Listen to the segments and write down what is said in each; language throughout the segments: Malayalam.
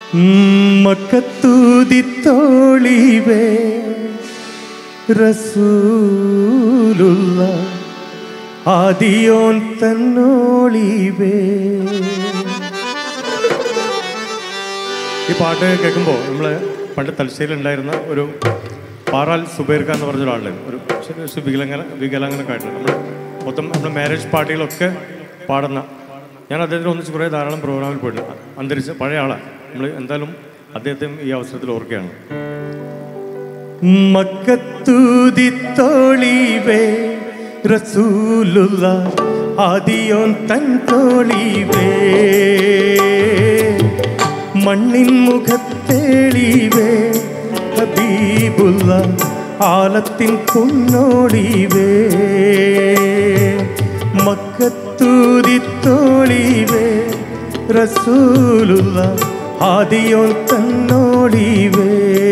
മക്കത്തൂതിത്തോളിവേ റസൂലുള്ള ആദിയോൻ തന്നോളിവേ ഈ പാട്ട് കേൾക്കുമ്പോൾ നമ്മൾ പണ്ട് തലശ്ശേരിയിലുണ്ടായിരുന്ന ഒരു പാറാൽ സുബൈർക്ക എന്ന് പറഞ്ഞ ഒരാളുണ്ട് ഒരു ചെറിയ വികലങ്ങന വികലാംഗനക്കായിട്ട് നമ്മൾ മൊത്തം നമ്മുടെ മാരേജ് പാർട്ടികളൊക്കെ പാടുന്ന ഞാൻ അദ്ദേഹത്തിന് ഒന്നിച്ച് കുറേ ധാരാളം പ്രോഗ്രാമിൽ പോയിട്ടുണ്ട് അന്തരിച്ച പഴയ ആളാണ് നമ്മൾ എന്തായാലും അദ്ദേഹത്തെ ഈ അവസരത്തിൽ ഓർക്കുകയാണ് മക്കത്തൂതിത്തോളിവേ റസൂലുള്ള ആദിയോൻ തൻ തോളിവേ മണ്ണിൻ മുഖത്തേളിവേ ഹബീബുള്ള ആലത്തിൻ പൊന്നോളിവേ മക്കത്തൂതിത്തോളിവേ റസൂലുള്ള ആദിയോൻ തന്നോളിവേ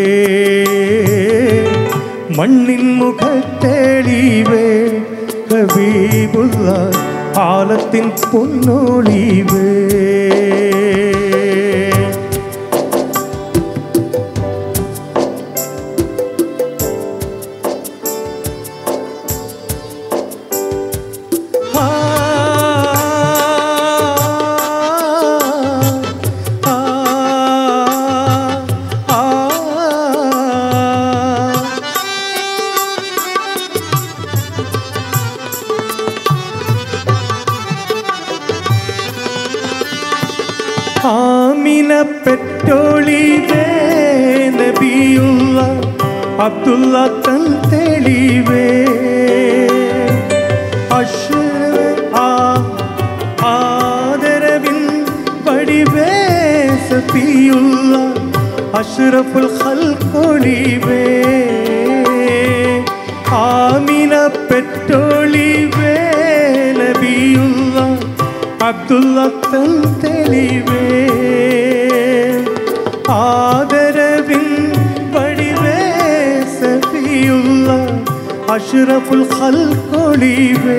മണ്ണിൻ മുഖത്തേളിവേ ഹബീബുള്ള ആലത്തിൻ പൊന്നോളിവേ ആ, ആ, ആ, ആ. ആമിന പെറ്റോളിവേ നബിയുള്ള അബ്ദുള്ള തൻ തെളിവേ അഷ് ആ ആദരവിൻ വടിവേ സഫിയുള്ള അഷ്റഫുൽ ഖൽഖൊളിവേ ആമിന പെറ്റോളിവേ നബിയുള്ള അബ്ദുള്ള തൻ തെളിവേ ആദരവിൻ വടിവേ സഫിയുള്ള അഷ്റഫുൽ ഖൽഖൊളിവേ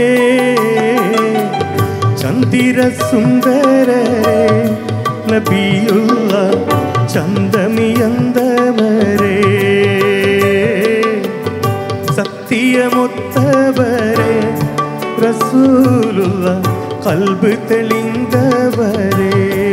ചന്ദിര സുന്ദരേ നബിയുള്ള ചന്ദമിയന്തമരേ സത്യമൊത്തവരെ റസൂലുള്ള കൽബ് തെളിന്തവരെ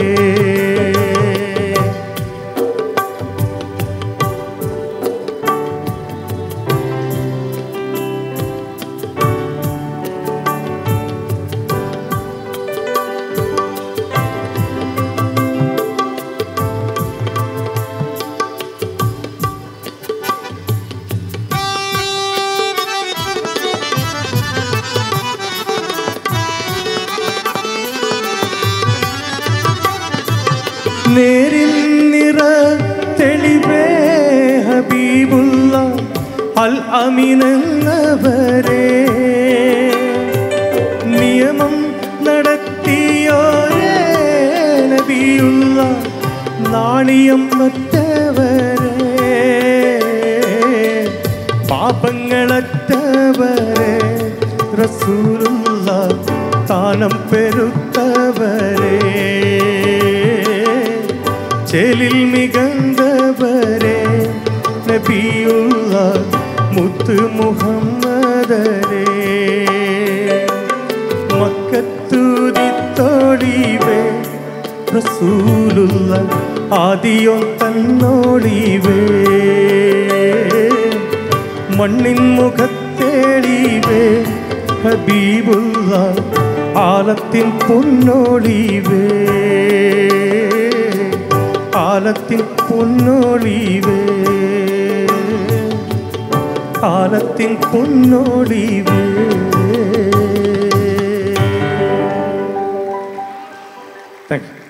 നേരിൽ നിറ തെളിവേ ഹബീബുള്ള അൽ അമിനെന്നവരെ നിയമം നടത്തിയോരേ നബിയുള്ള നാണിയം മറ്റവരെ പാപങ്ങളറ്റവരെ റസൂലുള്ള താനം പെരുത്തവരെ ചെലിൽ മികന്തവരെ നബിയുള്ള മുത്ത് മുഹമ്മദരെ മക്കത്തൂതിത്തോടിവേ റസൂലുള്ള ആദിയോ തന്നോടിവേ മണ്ണിൻ മുഖത്തേടിവേ ഹബീബുള്ള ആലത്തിൻ പൊന്നോളിവേ ആലത്തിൻ പൊന്നോളിവേ ആലത്തിൻ പൊന്നോളിവേ താങ്ക് യു